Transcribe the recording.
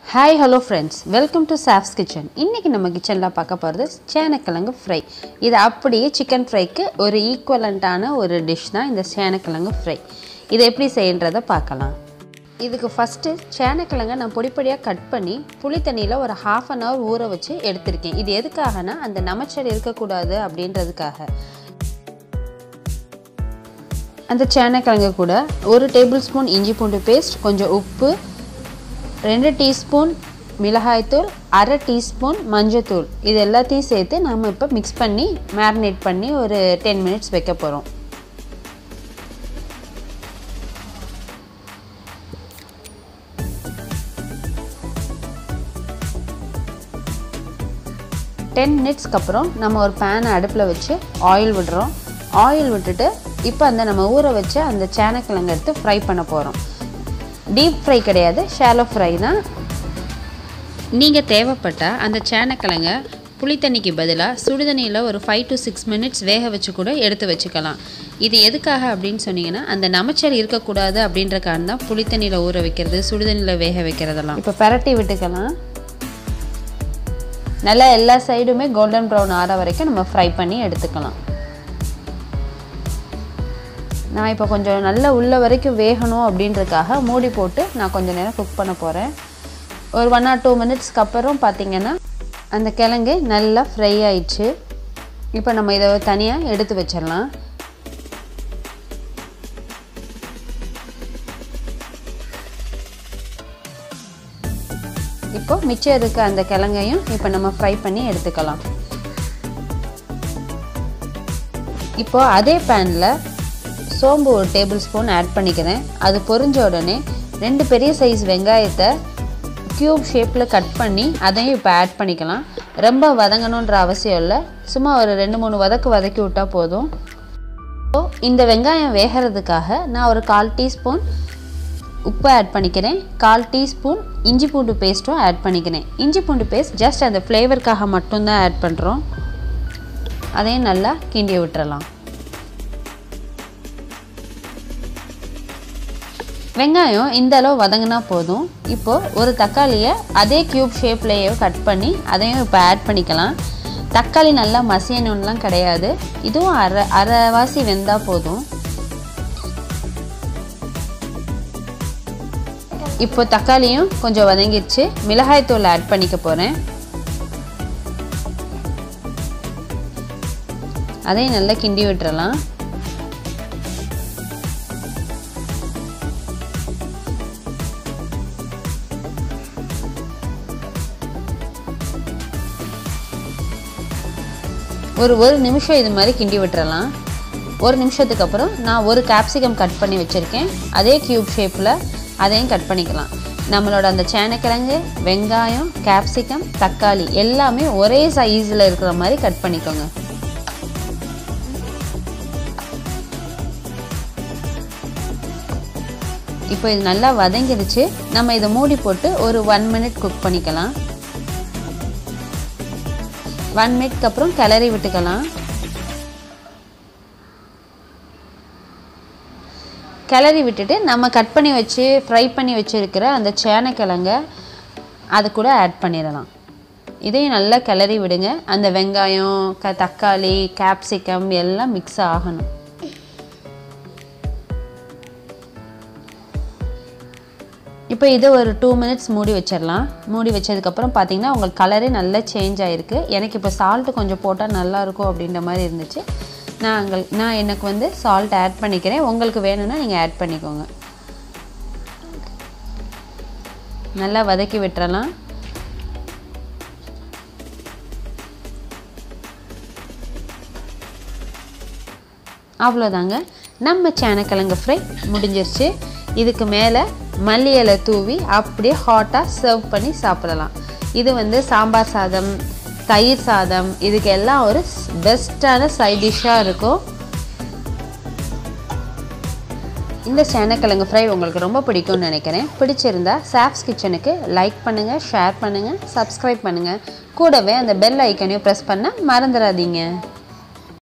hi hello friends welcome to chef's kitchen இன்றைக்கி நம்ம கிச்சனில் பார்க்க போகிறது சேனக்கிழங்கு ஃப்ரை இது அப்படியே சிக்கன் ஃப்ரைக்கு ஒரு ஈக்குவலண்ட்டான ஒரு டிஷ் தான் இந்த சேனக்கிழங்கு ஃப்ரை இதை எப்படி செய்யன்றதை பார்க்கலாம் இதுக்கு ஃபஸ்ட்டு சேனக்கிழங்கை நான் பொடி பொடியாக கட் பண்ணி புளி தண்ணியில் ஒரு ஹாஃப் அன் ஹவர் ஊற வச்சு எடுத்திருக்கேன் இது எதுக்காகனா அந்த நமச்சல் இருக்கக்கூடாது அப்படின்றதுக்காக அந்த சேனக்கிழங்கு கூட ஒரு டேபிள் ஸ்பூன் இஞ்சி பூண்டு பேஸ்ட் கொஞ்சம் உப்பு ரெண்டு டீஸ்பூன் மிளகாய்த்தூள் அரை டீஸ்பூன் மஞ்சத்தூள் இது எல்லாத்தையும் சேர்த்து நம்ம இப்போ மிக்ஸ் பண்ணி மேரினேட் பண்ணி ஒரு டென் மினிட்ஸ் வைக்க போகிறோம் டென் மினிட்ஸ்க்கு அப்புறம் நம்ம ஒரு பேனை அடுப்பில் வச்சு ஆயில் விடுறோம் ஆயில் விட்டுட்டு இப்போ அந்த நம்ம ஊற வச்ச அந்த சேனக்கிழங்கு எடுத்து ஃப்ரை பண்ண போகிறோம் டீப் ஃப்ரை கிடையாது ஷாலோ ஃப்ரை தான் நீங்கள் தேவைப்பட்டால் அந்த சேனக்கிழங்க புளித்தண்ணிக்கு பதிலாக சுடுதண்ணியில் ஒரு ஃபைவ் டு சிக்ஸ் மினிட்ஸ் வேக வச்சு கூட எடுத்து வச்சுக்கலாம் இது எதுக்காக அப்படின்னு சொன்னீங்கன்னா அந்த நமச்சல் இருக்கக்கூடாது அப்படின்றக்காக தான் புளித்தண்ணியில் ஊற வைக்கிறது சுடுதண்ணியில் வேக வைக்கிறதெல்லாம் இப்போ பரட்டி விட்டுக்கலாம் நல்லா எல்லா சைடுமே கோல்டன் ப்ரௌன் ஆற வரைக்கும் நம்ம ஃப்ரை பண்ணி எடுத்துக்கலாம் நான் இப்போ கொஞ்சம் நல்லா உள்ள வரைக்கும் வேகணும் அப்படின்றதுக்காக மூடி போட்டு நான் கொஞ்சம் நேரம் குக் பண்ண போகிறேன் ஒரு ஒன் ஆர் டூ மினிட்ஸ்க்கு அப்புறம் பார்த்திங்கன்னா அந்த கிழங்கு நல்லா ஃப்ரை ஆயிடுச்சு இப்போ நம்ம இதை தனியாக எடுத்து வச்சிடலாம் இப்போ மிச்சம் இருக்க அந்த கிழங்கையும் இப்போ நம்ம ஃப்ரை பண்ணி எடுத்துக்கலாம் இப்போ அதே பேனில் சோம்பு ஒரு டேபிள் ஸ்பூன் ஆட் பண்ணிக்கிறேன் அது பொரிஞ்ச உடனே ரெண்டு பெரிய சைஸ் வெங்காயத்தை க்யூப் ஷேப்பில் கட் பண்ணி அதையும் இப்போ ஆட் பண்ணிக்கலாம் ரொம்ப வதங்கணுன்ற அவசியம் இல்லை சும்மா ஒரு ரெண்டு மூணு வதக்கு வதக்கி விட்டால் போதும் ஸோ இந்த வெங்காயம் வேகிறதுக்காக நான் ஒரு கால் டீஸ்பூன் உப்பு ஆட் பண்ணிக்கிறேன் கால் டீஸ்பூன் இஞ்சி பூண்டு பேஸ்ட்டும் ஆட் பண்ணிக்கிறேன் இஞ்சி பூண்டு பேஸ்ட் ஜஸ்ட் அந்த ஃப்ளேவருக்காக மட்டும்தான் ஆட் பண்ணுறோம் அதையும் நல்லா கிண்டி விட்டுறலாம் வெங்காயம் இந்த அளவு வதங்கினா போதும் இப்போது ஒரு தக்காளியை அதே க்யூப் ஷேப்லேயே கட் பண்ணி அதையும் இப்போ ஆட் பண்ணிக்கலாம் தக்காளி நல்லா மசியணும்லாம் கிடையாது இதுவும் அரை அரைவாசி வெந்தால் போதும் இப்போ தக்காளியும் கொஞ்சம் வதங்கிடுச்சு மிளகாய்த்தூள் ஆட் பண்ணிக்க போகிறேன் அதையும் நல்லா கிண்டி விட்டுறலாம் ஒரு ஒரு நிமிஷம் இது மாதிரி கிண்டி விட்டுறலாம் ஒரு நிமிஷத்துக்கு அப்புறம் நான் ஒரு கேப்சிகம் கட் பண்ணி வச்சுருக்கேன் அதே க்யூப் ஷேப்பில் அதையும் கட் பண்ணிக்கலாம் நம்மளோட அந்த சேனக்கிழங்கு வெங்காயம் கேப்சிகம் தக்காளி எல்லாமே ஒரே சைஸில் இருக்கிற மாதிரி கட் பண்ணிக்கோங்க இப்போ இது நல்லா வதங்கிருச்சு நம்ம இதை மூடி போட்டு ஒரு ஒன் மினிட் குக் பண்ணிக்கலாம் ஒன் மினிட்க்கு அப்புறம் கிளறி விட்டுக்கலாம் கிளறி விட்டுட்டு நம்ம கட் பண்ணி வச்சு ஃப்ரை பண்ணி வச்சுருக்கிற அந்த சேனக்கிழங்க அது கூட ஆட் பண்ணிடலாம் இதையும் நல்லா கிளறி விடுங்க அந்த வெங்காயம் க தக்காளி கேப்சிகம் எல்லாம் மிக்ஸ் ஆகணும் இப்போ இதை ஒரு டூ மினிட்ஸ் மூடி வச்சிடலாம் மூடி வச்சதுக்கப்புறம் பார்த்தீங்கன்னா உங்களுக்கு கலரே நல்லா சேஞ்ச் ஆகிருக்கு எனக்கு இப்போ சால்ட்டு கொஞ்சம் போட்டால் நல்லாயிருக்கும் அப்படின்ற மாதிரி இருந்துச்சு நான் உங்கள் நான் எனக்கு வந்து சால்ட் ஆட் பண்ணிக்கிறேன் உங்களுக்கு வேணும்னா நீங்கள் ஆட் பண்ணிக்கோங்க நல்லா வதக்கி விட்டுறலாம் அவ்வளோதாங்க நம்ம சேனக்கிழங்கு ஃப்ரை முடிஞ்சிருச்சு இதுக்கு மேலே மல்லி இலை தூவி அப்படியே ஹாட்டாக சர்வ் பண்ணி சாப்பிடலாம் இது வந்து சாம்பார் சாதம் தயிர் சாதம் இதுக்கு எல்லாம் ஒரு பெஸ்ட்டான சைட் டிஷ்ஷாக இருக்கும் இந்த சேனக்கிழங்கு ஃப்ரை உங்களுக்கு ரொம்ப பிடிக்கும்னு நினைக்கிறேன் பிடிச்சிருந்தா சாப்ஸ் கிச்சனுக்கு லைக் பண்ணுங்கள் ஷேர் பண்ணுங்கள் சப்ஸ்கிரைப் பண்ணுங்கள் கூடவே அந்த பெல் ஐக்கனையும் ப்ரெஸ் பண்ண மறந்துடாதீங்க